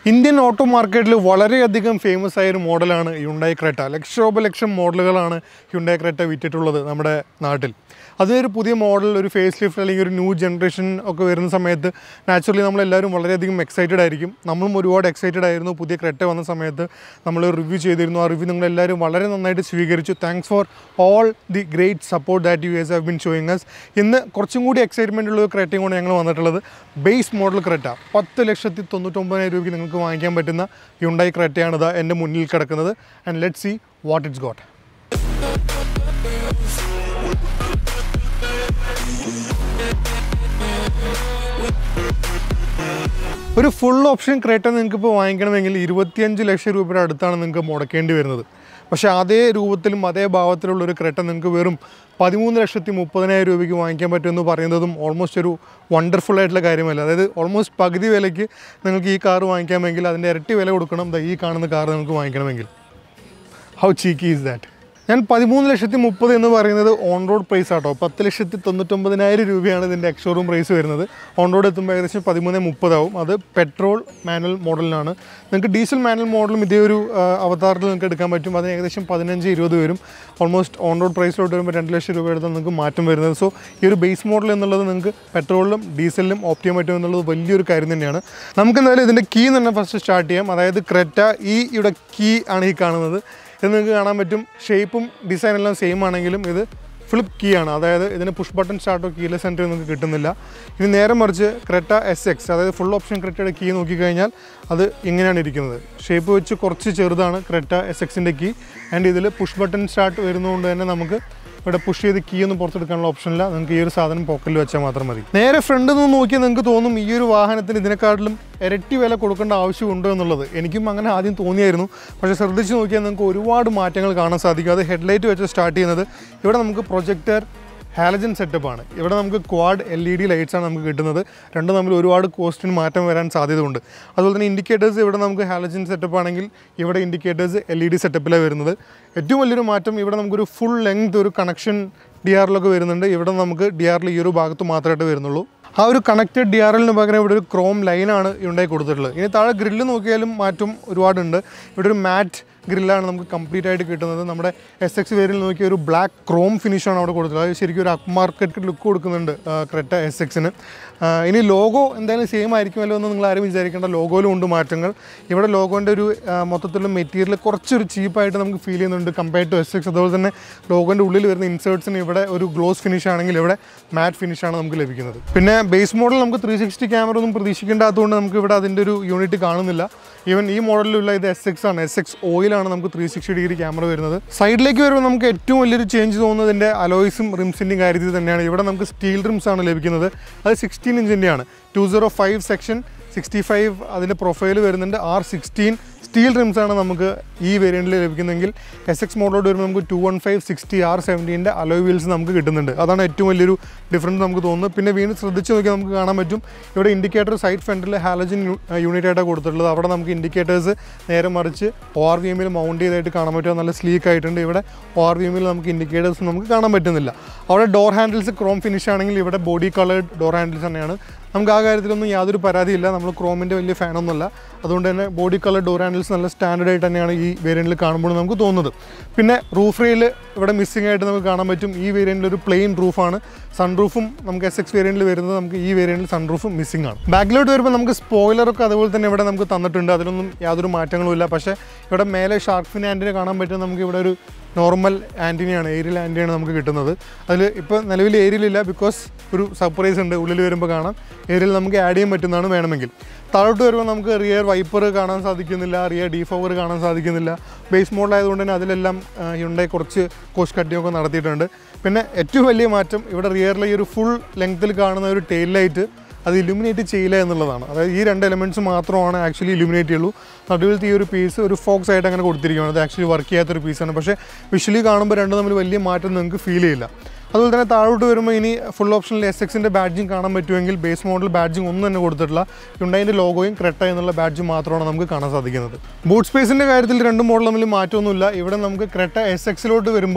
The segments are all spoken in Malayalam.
ഇന്ത്യൻ ഓട്ടോ മാർക്കറ്റിൽ വളരെയധികം ഫേമസ് ആയ ഒരു മോഡലാണ് ഹ്യുണ്ടായി ക്രെറ്റ ലക്ഷോപലക്ഷം മോഡലുകളാണ് ഹ്യുണ്ടായി ക്രെറ്റ വിറ്റിട്ടുള്ളത് നമ്മുടെ നാട്ടിൽ അതൊരു പുതിയ മോഡൽ ഒരു ഫേസ് ലിഫ്റ്റ് അല്ലെങ്കിൽ ഒരു ന്യൂ ജനറേഷൻ ഒക്കെ വരുന്ന സമയത്ത് നാച്ചുറലി നമ്മളെല്ലാവരും വളരെയധികം എക്സൈറ്റഡ് ആയിരിക്കും നമ്മളും ഒരുപാട് എക്സൈറ്റഡ് ആയിരുന്നു പുതിയ ക്രെറ്റ വന്ന സമയത്ത് നമ്മൾ റിവ്യൂ ചെയ്തിരുന്നു ആ റിവ്യൂ നിങ്ങളെല്ലാവരും വളരെ നന്നായിട്ട് സ്വീകരിച്ചു thanks for all the great support that you as have been showing us ഇന്ന് കുറച്ചും കൂടി എക്സൈറ്റ്മെൻ്റ് ഉള്ള ഒരു ക്രെറ്റയും കൊണ്ട് ഞങ്ങൾ വന്നിട്ടുള്ളത് ബേസ് മോഡൽ ക്രെറ്റ പത്ത് ലക്ഷത്തി തൊണ്ണൂറ്റൊമ്പതിനായിരം രൂപയ്ക്ക് നിങ്ങൾക്ക് വാങ്ങിക്കാൻ പറ്റുന്ന യുണ്ടായി ക്രെറ്റയാണ് ഇതാ എൻ്റെ മുന്നിൽ കിടക്കുന്നത് and let see what it's got ഒരു ഫുൾ ഓപ്ഷൻ ക്രേറ്റ നിങ്ങൾക്ക് ഇപ്പോൾ വാങ്ങിക്കണമെങ്കിൽ ഇരുപത്തിയഞ്ച് ലക്ഷം രൂപയുടെ അടുത്താണ് നിങ്ങൾക്ക് മുടക്കേണ്ടി വരുന്നത് പക്ഷേ അതേ രൂപത്തിലും അതേ ഭാവത്തിലുള്ള ഒരു ക്രെട്ട നിങ്ങൾക്ക് വെറും പതിമൂന്ന് ലക്ഷത്തി മുപ്പതിനായിരം രൂപയ്ക്ക് വാങ്ങിക്കാൻ പറ്റുമെന്ന് പറയുന്നതും ഓൾമോസ്റ്റ് ഒരു വണ്ടർഫുൾ ആയിട്ടുള്ള കാര്യമല്ല അതായത് ഓൾമോസ്റ്റ് പകുതി വിലയ്ക്ക് നിങ്ങൾക്ക് ഈ കാർ വാങ്ങിക്കാമെങ്കിൽ അതിൻ്റെ ഇരട്ടി വില കൊടുക്കണം ദാ ഈ കാണുന്ന കാർ നിങ്ങൾക്ക് വാങ്ങിക്കണമെങ്കിൽ ഹൗ ചീക്കി ഈസ് ദാറ്റ് ഞാൻ പതിമൂന്ന് ലക്ഷത്തി മുപ്പത് എന്ന് പറയുന്നത് ഓൺ റോഡ് പ്രൈസ് ആട്ടോ പത്ത് ലക്ഷത്തി തൊണ്ണൂറ്റൊമ്പതിനായിരം രൂപയാണ് ഇതിൻ്റെ എക്സ്ഷോറൂം പ്രൈസ് വരുന്നത് ഓൺ റോഡ് എത്തുമ്പോൾ ഏകദേശം പതിമൂന്ന് മുപ്പതാവും അത് പെട്രോൾ മാനുവൽ മോഡലിനാണ് നിങ്ങൾക്ക് ഡീസൽ മാനുവൽ മോഡലും ഇതേ ഒരു ആ, അവതാറിൽ നിങ്ങൾക്ക് എടുക്കാൻ പറ്റും അതിന് ഏകദേശം പതിനഞ്ച് ഇരുപത് വരും ഓൾമോസ്റ്റ് ഓൺ റോഡ് പ്രൈസിലോട്ട് വരുമ്പോൾ രണ്ട് ലക്ഷം രൂപ എടുത്താൽ നിങ്ങൾക്ക് മാറ്റം വരുന്നത് സോ ഈ ഒരു ബേസ് മോഡൽ എന്നുള്ളത് നിങ്ങൾക്ക് പെട്രോളിലും ഡീസലിലും ഓപ്റ്റ് ചെയ്യാൻ പറ്റും എന്നുള്ളത് വലിയൊരു കാര്യം തന്നെയാണ് നമുക്ക് എന്തായാലും ഇതിൻ്റെ കീ തന്നെ ഫസ്റ്റ് സ്റ്റാർട്ട് ചെയ്യാം അതായത് ക്രെറ്റ ഈ ഇവിടെ കീ ആണ് ഈ കാണുന്നത് ഇത് നിങ്ങൾക്ക് കാണാൻ പറ്റും ഷേപ്പും ഡിസൈൻ എല്ലാം സെയിം ആണെങ്കിലും ഇത് ഫ്ലിപ്പ് കീ ആണ് അതായത് ഇതിന് പുഷ് ബട്ടൺ സ്റ്റാർട്ടോ കീലെ സെൻറ്റർ നിങ്ങൾക്ക് കിട്ടുന്നില്ല ഇനി നേരെ മറിച്ച് ക്രെറ്റ എസ് എക്സ് അതായത് ഫുൾ ഓപ്ഷൻ ക്രെറ്റയുടെ കീ നോക്കിക്കഴിഞ്ഞാൽ അത് ഇങ്ങനെയാണ് ഇരിക്കുന്നത് ഷേപ്പ് വെച്ച് കുറച്ച് ചെറുതാണ് ക്രെറ്റ എസ് എക്സിൻ്റെ കീ ആൻഡ് ഇതിൽ പുഷ് ബട്ടൺ സ്റ്റാർട്ട് വരുന്നതുകൊണ്ട് തന്നെ നമുക്ക് ഇവിടെ പുഷ് ചെയ്ത് കീ ഒന്നും പുറത്തെടുക്കാനുള്ള ഓപ്ഷനില്ല നിങ്ങൾക്ക് ഈ ഒരു സാധനം പോക്കറ്റിൽ വെച്ചാൽ മാത്രം മതി നേരെ ഫ്രണ്ടിൽ നിന്ന് നോക്കിയാൽ നിങ്ങൾക്ക് തോന്നും ഈ ഒരു വാഹനത്തിന് ഇതിനെക്കാട്ടിലും ഇരട്ടി വില കൊടുക്കേണ്ട ആവശ്യമുണ്ടോ എന്നുള്ളത് എനിക്കും അങ്ങനെ ആദ്യം തോന്നിയായിരുന്നു പക്ഷേ ശ്രദ്ധിച്ച് നോക്കിയാൽ നിങ്ങൾക്ക് ഒരുപാട് മാറ്റങ്ങൾ കാണാൻ സാധിക്കും അത് ഹെഡ്ലൈറ്റ് വെച്ച് സ്റ്റാർട്ട് ചെയ്യുന്നത് ഇവിടെ നമുക്ക് പ്രൊജക്ടർ ഹാലജൻ സെറ്റപ്പാണ് ഇവിടെ നമുക്ക് quad L E D lights ആണ് നമുക്ക് കിട്ടുന്നത് രണ്ടും തമ്മിൽ ഒരുപാട് കോസ്റ്റിന് മാറ്റം വരാൻ സാധ്യതയുണ്ട് അതുപോലെ തന്നെ ഇൻഡിക്കേറ്റേഴ്സ് ഇവിടെ നമുക്ക് ഹാലജൻ സെറ്റപ്പ് ആണെങ്കിൽ ഇവിടെ ഇൻഡിക്കേറ്റേഴ്സ് എൽ ഇ ഡി സെറ്റപ്പിലാണ് വരുന്നത് ഏറ്റവും വലിയൊരു മാറ്റം ഇവിടെ നമുക്കൊരു ഫുൾ ലെങ്ത് ഒരു കണക്ഷൻ ഡി ആറിലൊക്കെ വരുന്നുണ്ട് ഇവിടെ നമുക്ക് ഡി ആറിൽ ഈ ഒരു ഭാഗത്ത് മാത്രമായിട്ട് വരുന്നുള്ളൂ ആ ഒരു കണക്റ്റഡ് ഡി ആർ എല്ലിന് പകരം ഇവിടെ ഒരു ക്രോം ലൈനാണ് ഉണ്ടായി കൊടുത്തിട്ടുള്ളത് ഇനി താഴെ ഗ്രില്ല് നോക്കിയാലും മാറ്റം ഒരുപാടുണ്ട് ഇവിടെ ഒരു മാറ്റ് ഗ്രില്ലാണ് നമുക്ക് കംപ്ലീറ്റ് ആയിട്ട് കിട്ടുന്നത് നമ്മുടെ എസ് എക്സ് വേരിൽ നോക്കിയ ഒരു ബ്ലാക്ക് ക്രോം ഫിനിഷാണ് അവിടെ കൊടുത്തിട്ടുള്ളത് അത് ശരിക്കും ഒരു അപ്പ് മാർക്കറ്റ് ലുക്ക് കൊടുക്കുന്നുണ്ട് ആ, ക്രെറ്റ എസ് എക്സിന് ഇനി ലോഗോ എന്തായാലും സെയിം ആയിരിക്കുമല്ലോ എന്ന് നിങ്ങൾ ആരും വിചാരിക്കേണ്ട ലോഗോയിലും ഉണ്ട് മാറ്റങ്ങൾ ഇവിടെ ലോഗോൻ്റെ ഒരു ആ, മൊത്തത്തിലുള്ള മെറ്റീരിയൽ കുറച്ചൊരു ചീപ്പായിട്ട് നമുക്ക് ഫീൽ ചെയ്യുന്നുണ്ട് കമ്പയർഡ് ടു എസ് എക്സ് അതുപോലെ തന്നെ ലോഗോൻ്റെ ഉള്ളിൽ വരുന്ന ഇൻസേർട്സിന് ഇവിടെ ഒരു ഗ്ലോസ് ഫിനിഷ് ആണെങ്കിൽ ഇവിടെ മാറ്റ് ഫിനിഷാണ് നമുക്ക് ലഭിക്കുന്നത് പിന്നെ ബേസ് മോഡൽ നമുക്ക് ത്രീ സിക്സ്റ്റി ക്യാമറ ഒന്നും പ്രതീക്ഷിക്കേണ്ടാത്തതുകൊണ്ട് നമുക്ക് ഇവിടെ അതിൻ്റെ ഒരു യൂണിറ്റ് കാണുന്നില്ല ഈവൻ ഈ മോഡലിലുള്ള ഇത് എസ് എക്സ് ആണ് എസ് എക്സ് ഓയിലാണ് നമുക്ക് ത്രീ സിക്സ്റ്റി ഡിഗ്രി ക്യാമറ വരുന്നത് സൈഡിലേക്ക് വരുമ്പോൾ നമുക്ക് ഏറ്റവും വലിയൊരു ചേഞ്ച് തോന്നുന്നതിൻ്റെ അലോയ്സും റിംസിൻ്റെയും കാര്യത്തിൽ തന്നെയാണ് ഇവിടെ നമുക്ക് സ്റ്റീൽ റിംസ് ആണ് ലഭിക്കുന്നത് അത് സിക്സ്റ്റീൻ ഇഞ്ചിൻ്റെയാണ് two zero five section sixty five അതിൻ്റെ പ്രൊഫൈൽ വരുന്നുണ്ട് ആർ സിക്സ്റ്റീൻ സ്റ്റീൽ റിംസ് ആണ് നമുക്ക് ഈ വേരിയൻറ്റിൽ ലഭിക്കുന്നതെങ്കിൽ എസ് എക്സ് മോഡലോട്ട് വരുമ്പോൾ നമുക്ക് two one five sixty R സെവൻറ്റീൻ്റെ അലോയ് വീൽസ് നമുക്ക് കിട്ടുന്നുണ്ട് അതാണ് ഏറ്റവും വലിയൊരു ഡിഫറൻസ് നമുക്ക് തോന്നുന്നത് പിന്നെ വീണ്ടും ശ്രദ്ധിച്ച് നോക്കിയാൽ നമുക്ക് കാണാൻ പറ്റും ഇവിടെ ഇൻഡിക്കേറ്റർ സൈഡ് ഫ്രണ്ടിൽ ഹാലജൻ യൂണിറ്റ് ആയിട്ടാണ് കൊടുത്തിട്ടുള്ളത് അവിടെ നമുക്ക് ഇൻഡിക്കേറ്റേഴ്സ് നേരെ മറിച്ച് ഒ ആർ വി എമ്മിൽ മൗണ്ട് ചെയ്തായിട്ട് കാണാൻ പറ്റും നല്ല സ്ലീക്ക് ആയിട്ടുണ്ട് ഇവിടെ ഒ ആർ വി എമ്മിൽ നമുക്ക് ഇൻഡിക്കേറ്റേഴ്സ് നമുക്ക് കാണാൻ പറ്റുന്നില്ല അവിടെ ഡോർ ഹാൻഡിൽസ് ക്രോം ഫിനിഷ് ആണെങ്കിൽ ഇവിടെ ബോഡി കളേർഡ് ഡോർ ഹാൻഡിൽസ് തന്നെയാണ് നമുക്ക് ആ കാര്യത്തിലൊന്നും യാതൊരു പരാതിയില്ല നമ്മൾ ക്രോമിൻ്റെ വലിയ ഫാനൊന്നുമല്ല അതുകൊണ്ട് തന്നെ ബോഡി കളർ ഡോർ ഹാൻഡിൽസ് നല്ല സ്റ്റാൻഡേർഡ് ആയിട്ട് തന്നെയാണ് ഈ വേരിയൻറ്റിൽ കാണുമ്പോൾ നമുക്ക് തോന്നുന്നത് പിന്നെ റൂഫ് റെയിൽ ഇവിടെ മിസ്സിംഗ് ആയിട്ട് നമുക്ക് കാണാൻ പറ്റും ഈ വേരിയൻറ്റിൽ ഒരു പ്ലെയിൻ റൂഫാണ് സൺറൂഫും നമുക്ക് എസ് എക്സ് വേരിയൻറ്റിൽ വരുന്നത് നമുക്ക് ഈ വേരിയൻറ്റിൽ സൺറൂഫും മിസ്സിംഗ് ആണ് ബാക്കിലോട്ട് വരുമ്പോൾ നമുക്ക് സ്പോയിലറൊക്കെ അതുപോലെ തന്നെ ഇവിടെ നമുക്ക് തന്നിട്ടുണ്ട് അതിലൊന്നും യാതൊരു മാറ്റങ്ങളും ഇല്ല പക്ഷേ ഇവിടെ മേലെ ഷാർക്ക് ഫിൻ ആൻറ്റിനെ കാണാൻ പറ്റും നമുക്ക് ഇവിടെ ഒരു നോർമൽ ആൻറ്റിനെയാണ് ഏരിയൽ ആൻറ്റിയാണ് നമുക്ക് കിട്ടുന്നത് അതിൽ ഇപ്പോൾ നിലവിൽ ഏരിയലില്ല ബിക്കോസ് ഒരു സർപ്രൈസ് ഉണ്ട് ഉള്ളിൽ വരുമ്പോൾ കാണാം ഏരിയൽ നമുക്ക് ആഡ് ചെയ്യാൻ പറ്റുന്നതാണ് വേണമെങ്കിൽ താഴോട്ട് വരുമ്പോൾ നമുക്ക് റിയർ വൈപ്പർ കാണാൻ സാധിക്കുന്നില്ല റിയർ ഡീഫോവർ കാണാൻ സാധിക്കുന്നില്ല ബേസ് മോഡൽ ആയതുകൊണ്ട് തന്നെ അതിലെല്ലാം ഹ്യുണ്ടായി കുറച്ച് കോസ്റ്റ് കട്ടിങ്ങൊക്കെ നടത്തിയിട്ടുണ്ട് പിന്നെ ഏറ്റവും വലിയ മാറ്റം ഇവിടെ റിയറിലെ ഈ ഒരു ഫുൾ ലെങ്ത്തിൽ കാണുന്ന ഒരു ടെയിൽ ലൈറ്റ് അത് ഇലുമിനേറ്റ് ചെയ്യില്ല എന്നുള്ളതാണ് അതായത് ഈ രണ്ട് എലമെൻറ്റ്സ് മാത്രമാണ് ആക്ച്വലി ഇലുമിനേറ്റ് ചെയ്യുള്ളൂ നടുവിലത്തെ ഈ ഒരു പീസ് ഒരു ഫോക്സ് ആയിട്ട് അങ്ങനെ കൊടുത്തിരിക്കുകയാണ് അത് ആക്ച്വലി വർക്ക് ചെയ്യാത്തൊരു പീസാണ് പക്ഷേ വിഷ്വലി കാണുമ്പോൾ രണ്ടും തമ്മിൽ വലിയ മാറ്റം നിങ്ങൾക്ക് ഫീൽ ചെയ്യില്ല അതുപോലെ തന്നെ താഴോട്ട് വരുമ്പോൾ ഇനി ഫുൾ ഓപ്ഷനിൽ എസ് എക്സിൻ്റെ ബാഡ്ജിങ് കാണാൻ പറ്റുമെങ്കിൽ ബേസ് മോഡൽ ബാഡ്ജിങ് ഒന്നും തന്നെ കൊടുത്തിട്ടില്ല യുണ്ടൈൻ്റെ ലോഗോയും ക്രെട്ട എന്നുള്ള ബാഡ്ജ് മാത്രമാണ് നമുക്ക് കാണാൻ സാധിക്കുന്നത് ബൂട്ട് സ്പേസിൻ്റെ കാര്യത്തിൽ രണ്ട് മോഡൽ തമ്മിൽ മാറ്റമൊന്നുമില്ല ഇവിടെ നമുക്ക് ക്രെട്ട എസ് എക്സിലോട്ട് വരുമ്പോൾ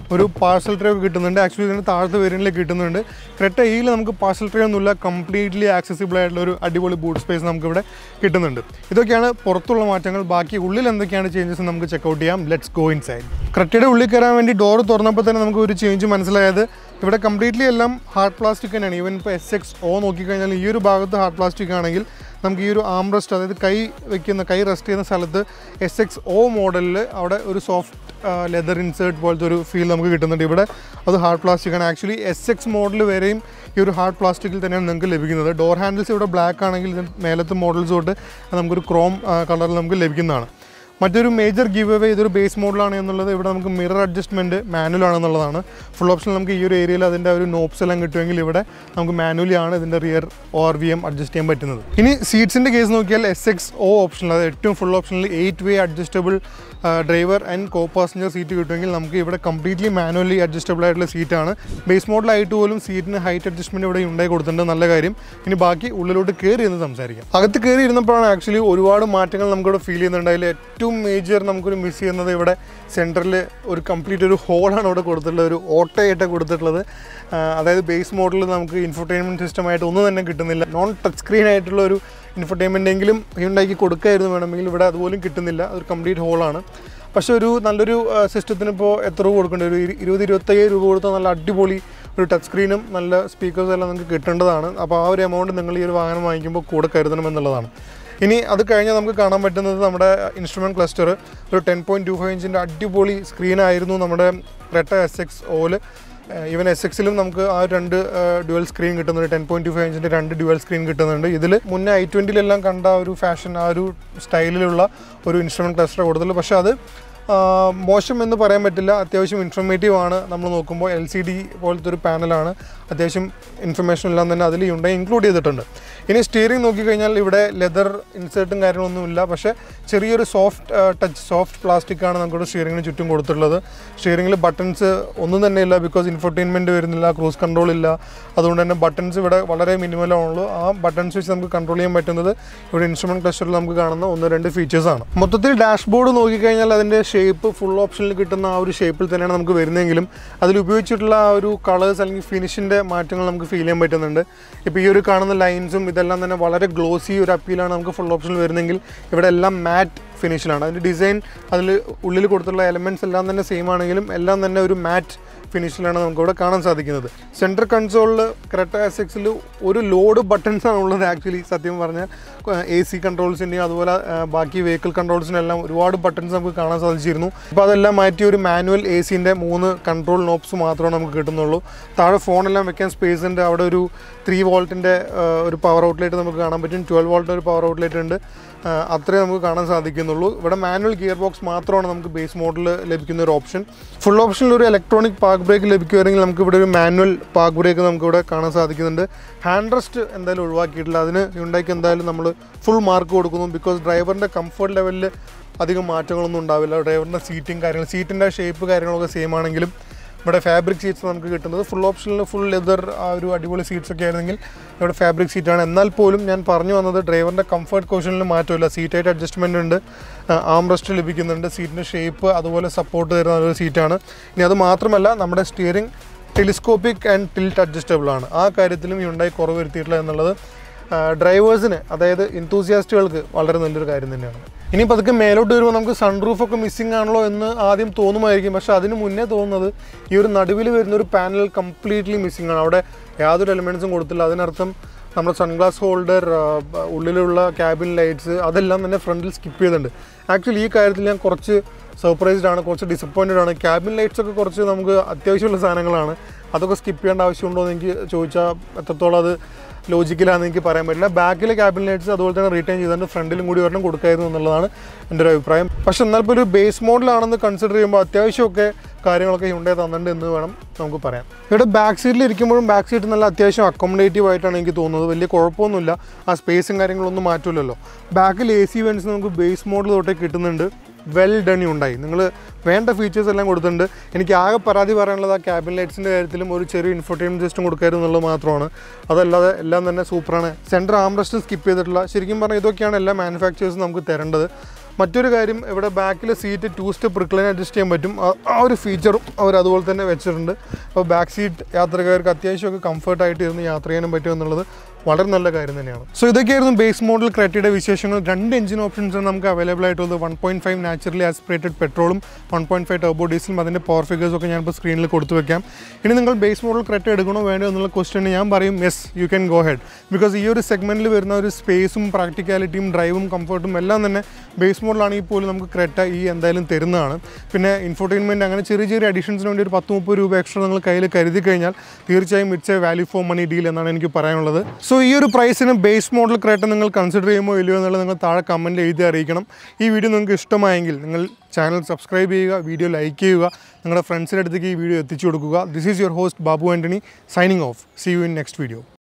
ഒരു പാർസൽ ട്രേ ഒക്കെ കിട്ടുന്നുണ്ട് ആക്ച്വലി ഇതിന് താഴത്തെ വേരിയൻറ്റിൽ കിട്ടുന്നുണ്ട് ക്രെറ്റ ഇയിൽ നമുക്ക് പാർസൽ ട്രേ ഒന്നുമില്ല കംപ്ലീറ്റ്ലി ആക്സസിബിൾ ആയിട്ടുള്ള ഒരു അടിപൊളി ബൂട്ട് സ്പേസ് നമുക്ക് ഇവിടെ കിട്ടുന്നുണ്ട് ഇതൊക്കെയാണ് പുറത്തുള്ള മാറ്റങ്ങൾ ബാക്കി ഉള്ളിൽ എന്തൊക്കെയാണ് ചേഞ്ചസ് നമുക്ക് ചെക്കൗട്ട് ചെയ്യാം ലെറ്റ്സ് ഗോ ഇൻ സൈഡ് ക്രെറ്റയുടെ ഉള്ളിൽ കയറാൻ വേണ്ടി ഡോർ തുറന്നപ്പോൾ തന്നെ നമുക്ക് ഒരു ചേഞ്ച് മനസ്സിലായത് ഇവിടെ കംപ്ലീറ്റ്ലി എല്ലാം ഹാർഡ് പ്ലാസ്റ്റിക് തന്നെയാണ് ഈവൻ ഇപ്പോൾ എസ് എക്സ് ഒ നോക്കിക്കഴിഞ്ഞാൽ ഈ ഒരു ഭാഗത്ത് ഹാർഡ് പ്ലാസ്റ്റിക് ആണെങ്കിൽ നമുക്ക് ഈ ഒരു ആം റെസ്റ്റ് അതായത് കൈ വെക്കുന്ന കൈ റെസ്റ്റ് ചെയ്യുന്ന സ്ഥലത്ത് എസ് എക്സ് ഒ മോഡലിൽ അവിടെ ഒരു സോഫ്റ്റ് ലെതർ ഇൻസേർട്ട് പോലത്തെ ഒരു ഫീൽ നമുക്ക് കിട്ടുന്നുണ്ട് ഇവിടെ അത് ഹാർഡ് പ്ലാസ്റ്റിക് ആണ് ആക്ച്വലി എസ് എക്സ് മോഡൽ വരെയും ഈ ഒരു ഹാർഡ് പ്ലാസ്റ്റിക്കിൽ തന്നെയാണ് നിങ്ങൾക്ക് ലഭിക്കുന്നത് ഡോർ ഹാൻഡിൽസ് ഇവിടെ ബ്ലാക്ക് ആണെങ്കിൽ ഇതിന് മേലത്തെ മോഡൽസ് തൊട്ട് നമുക്കൊരു ക്രോം കളറിൽ നമുക്ക് ലഭിക്കുന്നതാണ് മറ്റൊരു മേജർ ഗിവ് അവേ ഇതൊരു ബേസ് മോഡലാണ് എന്നുള്ളത് ഇവിടെ നമുക്ക് മിറർ അഡ്ജസ്റ്റ്മെൻറ്റ് മാനുവൽ ആണെന്നുള്ളതാണ് ഫുൾ ഓപ്ഷൻ നമുക്ക് ഈ ഒരു ഏരിയയിൽ അതിൻ്റെ ഒരു നോബ്സ് എല്ലാം കിട്ടുമെങ്കിൽ ഇവിടെ നമുക്ക് മാനുവലി ആണ് ഇതിൻ്റെ rear O R V M adjust ചെയ്യാൻ പറ്റുന്നത് ഇനി സീറ്റ്സിൻ്റെ കേസ് നോക്കിയാൽ എസ് എക്സ് ഒ ഓപ്ഷനിൽ അതായത് ഏറ്റവും ഫുൾ ഓപ്ഷനിൽ eight way adjustable driver and co passenger seat കിട്ടുമെങ്കിൽ നമുക്ക് ഇവിടെ കംപ്ലീറ്റ്ലി മാനുവലി അഡ്ജസ്റ്റബിൾ ആയിട്ടുള്ള സീറ്റാണ് ബേസ് മോഡലായിട്ട് പോലും സീറ്റിന് ഹൈറ്റ് അഡ്ജസ്റ്റ്മെൻറ്റ് ഇവിടെ ഉണ്ടായി കൊടുത്തിട്ടുണ്ട് നല്ല കാര്യം ഇനി ബാക്കി ഉള്ളിലോട്ട് കയറി എന്ന് സംസാരിക്കാം അകത്ത് കയറി ഇരുന്നപ്പോഴാണ് ആക്ച്വലി ഒരുപാട് മാറ്റങ്ങൾ നമുക്കിവിടെ ഫീൽ ചെയ്യുന്നുണ്ട് അതിൽ ഏറ്റവും മേജർ നമുക്കൊരു മിസ് ചെയ്യുന്നത് ഇവിടെ സെൻറ്ററിൽ ഒരു കംപ്ലീറ്റ് ഒരു ഹോളാണ് ഇവിടെ കൊടുത്തിട്ടുള്ളത് ഒരു ഓട്ടയായിട്ട് കൊടുത്തിട്ടുള്ളത് ആ, അതായത് ബേസ് മോഡലിൽ നമുക്ക് ഇൻഫർടൈൻമെൻറ്റ് സിസ്റ്റമായിട്ട് ഒന്നും തന്നെ കിട്ടുന്നില്ല നോൺ ടച്ച് സ്ക്രീൻ ആയിട്ടുള്ള ഒരു ഇൻഫർടൈൻമെൻ്റ് എങ്കിലും ഉണ്ടാക്കി കൊടുക്കായിരുന്നു വേണമെങ്കിൽ ഇവിടെ അതുപോലും കിട്ടുന്നില്ല അതൊരു കംപ്ലീറ്റ് ഹോളാണ് പക്ഷേ ഒരു നല്ലൊരു സിസ്റ്റത്തിന് ഇപ്പോൾ എത്ര രൂപ കൊടുക്കേണ്ടി ഒരു ഇരു- ഇരുപത് ഇരുപത്തയ്യായിരം രൂപ കൊടുത്താൽ നല്ല അടിപൊളി ഒരു ടച്ച് സ്ക്രീനും നല്ല സ്പീക്കേഴ്സും എല്ലാം നിങ്ങൾക്ക് കിട്ടേണ്ടതാണ് അപ്പോൾ ആ ഒരു എമൗണ്ട് നിങ്ങൾ ഈ ഒരു വാഹനം വാങ്ങിക്കുമ്പോൾ കൂടെ കരുതണം എന്നുള്ളതാണ് ഇനി അത് കഴിഞ്ഞാൽ നമുക്ക് കാണാൻ പറ്റുന്നത് നമ്മുടെ ഇൻസ്ട്രുമെൻറ്റ് ക്ലസ്റ്റർ ഒരു ടെൻ പോയിൻറ്റ് ടു ഫൈവ് ഇഞ്ചിൻ്റെ അടിപൊളി സ്ക്രീനായിരുന്നു നമ്മുടെ റെട്ട എസ് എക്സ് ഓല് ഈവൻ എസ് എക്സിലും നമുക്ക് ആ രണ്ട് ഡ്യുവൽ സ്ക്രീൻ കിട്ടുന്നുണ്ട് ടെൻ പോയിൻറ്റ് ടു ഫൈവ് ഇഞ്ചിൻ്റെ രണ്ട് ഡ്യുവൽ സ്ക്രീൻ കിട്ടുന്നുണ്ട് ഇതിൽ മുന്നേ ഐ ട്വൻറ്റിലെല്ലാം കണ്ട ആ ഒരു ഫാഷൻ ആ ഒരു സ്റ്റൈലിലുള്ള ഒരു ഇൻസ്ട്രുമെൻറ്റ് ക്ലസ്റ്റർ കൊടുത്തുള്ളൂ പക്ഷേ അത് ആ, മോശം എന്ന് പറയാൻ പറ്റില്ല അത്യാവശ്യം ഇൻഫർമേറ്റീവ് ആണ് നമ്മൾ നോക്കുമ്പോൾ എൽ സി ഡി പോലത്തെ ഒരു പാനലാണ് അത്യാവശ്യം ഇൻഫർമേഷൻ എല്ലാം തന്നെ അതിൽ ഉണ്ട് ഇൻക്ലൂഡ് ചെയ്തിട്ടുണ്ട് ഇനി സ്റ്റിയറിംഗ് നോക്കിക്കഴിഞ്ഞാൽ ഇവിടെ ലെതർ ഇൻസേർട്ടും കാര്യങ്ങളൊന്നുമില്ല പക്ഷേ ചെറിയൊരു സോഫ്റ്റ് ടച്ച് സോഫ്റ്റ് പ്ലാസ്റ്റിക് ആണ് നമുക്ക് സ്റ്റിയറിംഗിന് ചുറ്റും കൊടുത്തിട്ടുള്ളത് സ്റ്റിയറിംഗിൽ ബട്ടൺസ് ഒന്നും തന്നെ ഇല്ല ബിക്കോസ് ഇൻഫർടൈൻമെൻറ്റ് വരുന്നില്ല ക്രൂസ് കൺട്രോൾ ഇല്ല അതുകൊണ്ട് തന്നെ ബട്ടൺസ് ഇവിടെ വളരെ മിനിമലാണുള്ളൂ ആ ബട്ടൺസ് വെച്ച് നമുക്ക് കൺട്രോൾ ചെയ്യാൻ പറ്റുന്നത് ഇവിടെ ഇൻസ്ട്രുമെൻറ്റ് ക്ലസ്റ്ററിൽ നമുക്ക് കാണുന്ന ഒന്ന് രണ്ട് ഫീച്ചേഴ്സാണ് മൊത്തത്തിൽ ഡാഷ്ബോർഡ് നോക്കിക്കഴിഞ്ഞാൽ അതിൻ്റെ ഷേപ്പ് ഫുൾ ഓപ്ഷനിൽ കിട്ടുന്ന ആ ഒരു ഷേപ്പിൽ തന്നെയാണ് നമുക്ക് വരുന്നതെങ്കിലും അതിൽ ഉപയോഗിച്ചിട്ടുള്ള ആ ഒരു കളേഴ്സ് അല്ലെങ്കിൽ ഫിനിഷിൻ്റെ മാറ്റങ്ങൾ നമുക്ക് ഫീൽ ചെയ്യാൻ പറ്റുന്നുണ്ട് ഇപ്പോൾ ഈ ഒരു കാണുന്ന ലൈൻസും ഇതെല്ലാം തന്നെ വളരെ ഗ്ലോസി ഒരു അപ്പീലാണ് നമുക്ക് ഫുൾ ഓപ്ഷനിൽ വരുന്നെങ്കിൽ ഇവിടെ എല്ലാം മാറ്റ് ഫിനിഷിലാണ് അതിൻ്റെ ഡിസൈൻ അതിൽ ഉള്ളിൽ കൊടുത്തുള്ള എലമെൻറ്റ്സ് എല്ലാം തന്നെ സെയിം ആണെങ്കിലും എല്ലാം തന്നെ ഒരു മാറ്റ് ഫിനിഷിലാണ് നമുക്കിവിടെ കാണാൻ സാധിക്കുന്നത് സെൻറ്റർ കൺസോളിൽ ക്രെറ്റ എസ് എക്സിൽ ഒരു ലോഡ് ബട്ടൺസ് ആണ് ഉള്ളത് ആക്ച്വലി സത്യം പറഞ്ഞാൽ എ സി കൺട്രോൾസിൻ്റെയും അതുപോലെ ആ, ബാക്കി വെഹിക്കിൾ കൺട്രോൾസിനെല്ലാം ഒരുപാട് ബട്ടൺസ് നമുക്ക് കാണാൻ സാധിച്ചിരുന്നു അപ്പോൾ അതെല്ലാം മാറ്റി ഒരു മാനുവൽ എ സിൻ്റെ മൂന്ന് കൺട്രോൾ നോബ്സ് മാത്രമേ നമുക്ക് കിട്ടുന്നുള്ളൂ താഴെ ഫോണെല്ലാം വെക്കാൻ സ്പേസ് ഉണ്ട് അവിടെ ഒരു ത്രീ വോൾട്ടിൻ്റെ ഒരു പവർ ഔട്ട്ലെറ്റ് നമുക്ക് കാണാൻ പറ്റും ട്വൽവ് വോൾട്ടിൻ്റെ ഒരു പവർ ഔട്ട്ലെറ്റ് ഉണ്ട് ആ, അത്രേ നമുക്ക് കാണാൻ സാധിക്കുന്നുള്ളൂ ഇവിടെ മാനുവൽ ഗിയർ ബോക്സ് മാത്രമാണ് നമുക്ക് ബേസ് മോഡലിൽ ലഭിക്കുന്ന ഒരു ഓപ്ഷൻ ഫുൾ ഓപ്ഷനിൽ ഒരു ഇലക്ട്രോണിക് പാർക്ക് ബ്രേക്ക് ലഭിക്കുമായിരുന്നെങ്കിൽ നമുക്ക് ഇവിടെ ഒരു മാനുവൽ പാർക്ക് ബ്രേക്ക് നമുക്ക് ഇവിടെ കാണാൻ സാധിക്കുന്നുണ്ട് ഹാൻഡ് റെസ്റ്റ് എന്തായാലും ഒഴിവാക്കിയിട്ടില്ല അതിന് ഉണ്ടാക്കി എന്തായാലും നമ്മൾ ഫുൾ മാർക്ക് കൊടുക്കുന്നു ബിക്കോസ് ഡ്രൈവറിൻ്റെ കംഫർട്ട് ലെവലിൽ അധികം മാറ്റങ്ങളൊന്നും ഉണ്ടാവില്ല ഡ്രൈവറിൻ്റെ സീറ്റിംഗ് കാര്യങ്ങൾ സീറ്റിൻ്റെ ഷേപ്പ് കാര്യങ്ങളൊക്കെ സെയിം ആണെങ്കിലും ഇവിടെ ഫാബ്രിക് സീറ്റ്സ് നമുക്ക് കിട്ടുന്നത് ഫുൾ ഓപ്ഷനിൽ ഫുൾ ലെതർ ആ ഒരു അടിപൊളി സീറ്റ്സ് ഒക്കെ ആയിരുന്നെങ്കിൽ ഇവിടെ ഫാബ്രിക് സീറ്റാണ് എന്നാൽ പോലും ഞാൻ പറഞ്ഞു വന്നത് ഡ്രൈവറിൻ്റെ കംഫർട്ട് കോഷനിൽ മാറ്റമില്ല സീറ്റായിട്ട് അഡ്ജസ്റ്റ്മെൻ്റ് ഉണ്ട് ആം റെസ്റ്റ് ലഭിക്കുന്നുണ്ട് സീറ്റിൻ്റെ ഷേപ്പ് അതുപോലെ സപ്പോർട്ട് തരുന്ന ഒരു സീറ്റാണ് ഇനി അത് മാത്രമല്ല നമ്മുടെ steering telescopic and tilt adjustable ആണ് ആ കാര്യത്തിലും ഉണ്ടായി കുറവ് വരുത്തിയിട്ടില്ല എന്നുള്ളത് ഡ്രൈവേഴ്സിന് അതായത് ഇൻതൂസിയാസ്റ്റുകൾക്ക് വളരെ നല്ലൊരു കാര്യം തന്നെയാണ് ഇനി പതുക്കെ മേലോട്ട് വരുമ്പോൾ നമുക്ക് സൺറൂഫ് ഒക്കെ മിസ്സിംഗ് ആണല്ലോ എന്ന് ആദ്യം തോന്നുമായിരിക്കും പക്ഷെ അതിന് മുന്നേ തോന്നുന്നത് ഈ ഒരു നടുവിൽ വരുന്ന ഒരു പാനൽ കംപ്ലീറ്റ്ലി മിസ്സിംഗ് ആണ് അവിടെ യാതൊരു എലിമെൻസും കൊടുത്തില്ല അതിനർത്ഥം നമ്മുടെ സൺഗ്ലാസ് ഹോൾഡർ ഉള്ളിലുള്ള ക്യാബിൻ ലൈറ്റ്സ് അതെല്ലാം തന്നെ ഫ്രണ്ടിൽ സ്കിപ്പ് ചെയ്തിട്ടുണ്ട് ആക്ച്വലി ഈ കാര്യത്തിൽ ഞാൻ കുറച്ച് സർപ്രൈസ്ഡ് ആണ് കുറച്ച് ഡിസപ്പോയിൻറ്റഡ് ആണ് ക്യാബിൻ ലൈറ്റ്സ് ഒക്കെ കുറച്ച് നമുക്ക് അത്യാവശ്യമുള്ള സാധനങ്ങളാണ് അതൊക്കെ സ്കിപ്പ് ചെയ്യേണ്ട ആവശ്യമുണ്ടോ എന്ന് എനിക്ക് ചോദിച്ചാൽ എത്രത്തോളം അത് ലോജിക്കലാണെന്ന് എനിക്ക് പറയാൻ പറ്റില്ല ബാക്കിലെ ക്യാബിൻ ലൈറ്റ്സ് അതുപോലെ തന്നെ റീറ്റൈൻ ചെയ്തുകൊണ്ട് ഫ്രണ്ടിലും കൂടി ഒരെണ്ണം കൊടുക്കായിരുന്നു എന്നുള്ളതാണ് എൻ്റെ ഒരു അഭിപ്രായം പക്ഷെ എന്നാൽ ഇപ്പോൾ ഒരു ബേസ് മോഡലാണെന്ന് കൺസിഡർ ചെയ്യുമ്പോൾ അത്യാവശ്യമൊക്കെ കാര്യങ്ങളൊക്കെ ഹ്യുണ്ടേ തന്നിട്ടുണ്ട് എന്ന് വേണം നമുക്ക് പറയാം ഇവിടെ ബാക്ക് സീറ്റിൽ ഇരിക്കുമ്പോഴും ബാക്ക് സീറ്റ് നല്ല അത്യാവശ്യം അക്കോമഡേറ്റീവ് ആയിട്ടാണ് എനിക്ക് തോന്നുന്നത് വലിയ കുഴപ്പമൊന്നുമില്ല ആ സ്പേസും കാര്യങ്ങളൊന്നും മാറ്റില്ലല്ലോ ബാക്കിൽ എ സി വെൻസ് നമുക്ക് ബേസ് മോഡൽ തൊട്ടേ കിട്ടുന്നുണ്ട് വെൽ ഡൺ ഉണ്ടായി നിങ്ങൾ വേണ്ട ഫീച്ചേഴ്സ് എല്ലാം കൊടുത്തിട്ടുണ്ട് എനിക്ക് ആകെ പരാതി പറയാനുള്ളത് ആ ക്യാബിൻ ലൈറ്റ്സിൻ്റെ കാര്യത്തിലും ഒരു ചെറിയ ഇൻഫർടൈൻമെൻറ്റ് സിസ്റ്റം കൊടുക്കരുത് എന്നുള്ളത് മാത്രമാണ് അതല്ലാതെ എല്ലാം തന്നെ സൂപ്പറാണ് സെൻറ്റർ ആംറസ്റ്റും സ്കിപ്പ് ചെയ്തിട്ടുള്ള ശരിക്കും പറഞ്ഞാൽ ഇതൊക്കെയാണ് എല്ലാ മാനുഫാക്ചേഴ്സും നമുക്ക് തരേണ്ടത് മറ്റൊരു കാര്യം ഇവിടെ ബാക്കിലെ seat two step recline adjust ചെയ്യാൻ പറ്റും ആ- ആ ഒരു ഫീച്ചറും അവർ അതുപോലെ തന്നെ വെച്ചിട്ടുണ്ട് അപ്പോൾ ബാക്ക് സീറ്റ് യാത്രക്കാർക്ക് അത്യാവശ്യമൊക്കെ കംഫർട്ടായിട്ട് ഇരുന്ന് യാത്ര ചെയ്യാനും പറ്റും എന്നുള്ളത് വളരെ നല്ല കാര്യം തന്നെയാണ് സോ ഇതൊക്കെയായിരുന്നു ബേസ് മോഡൽ ക്രെറ്റയുടെ വിശേഷങ്ങൾ രണ്ട് എഞ്ചിൻ ഓപ്ഷൻസ് നമുക്ക് അവൈലബിൾ ആയിട്ടുള്ളത് one point five naturally aspirated പെട്രോളും വൺ പോയിന്റ് ഫൈവ് ടർബോ ഡീസലും അതിൻ്റെ പവർ ഫിഗേഴ്സ് ഒക്കെ ഞാനിപ്പോൾ സ്ക്രീനിൽ കൊടുത്തു വെക്കാം ഇനി നിങ്ങൾ ബേസ് മോഡൽ ക്രെറ്റ എടുക്കണോ വേണ്ടോ എന്നുള്ള ക്വസ്റ്റ്യൻ ഞാൻ പറയും yes you can go ahead because ഈ ഒരു സെഗ്മെൻറ്റിൽ വരുന്ന ഒരു സ്പേസും പ്രാക്ടിക്കാലിറ്റിയും ഡ്രൈവും കംഫർട്ടും എല്ലാം തന്നെ ബേസ് മോഡലാണെങ്കിൽ പോലും നമുക്ക് ക്രെറ്റ ഈ എന്തായാലും തരുന്നതാണ് പിന്നെ ഇൻഫോർടൈൻമെൻറ്റ് അങ്ങനെ ചെറിയ ചെറിയ അഡീഷൻസിന് വേണ്ടി ഒരു പത്ത് മുപ്പത് രൂപ എക്സ്ട്രാ നിങ്ങൾ കയ്യിൽ കരുതി കഴിഞ്ഞാൽ തീർച്ചയായും it's a value for money deal എന്നാണ് എനിക്ക് പറയാനുള്ളത് സോ ഈ ഒരു പ്രൈസിന് ബേസ് മോഡൽ ക്രേട്ട നിങ്ങൾ കൺസിഡർ ചെയ്യുമോ ഇല്ലയോ എന്നുള്ളത് നിങ്ങൾ താഴെ കമൻറ്റിൽ എഴുതി അറിയിക്കണം ഈ വീഡിയോ നിങ്ങൾക്ക് ഇഷ്ടമായെങ്കിൽ നിങ്ങൾ ചാനൽ സബ്സ്ക്രൈബ് ചെയ്യുക വീഡിയോ ലൈക്ക് ചെയ്യുക നിങ്ങളുടെ ഫ്രണ്ട്സിൻ്റെ അടുത്തേക്ക് ഈ വീഡിയോ എത്തിച്ചു കൊടുക്കുക this is your host Babu Antony signing off see you in next video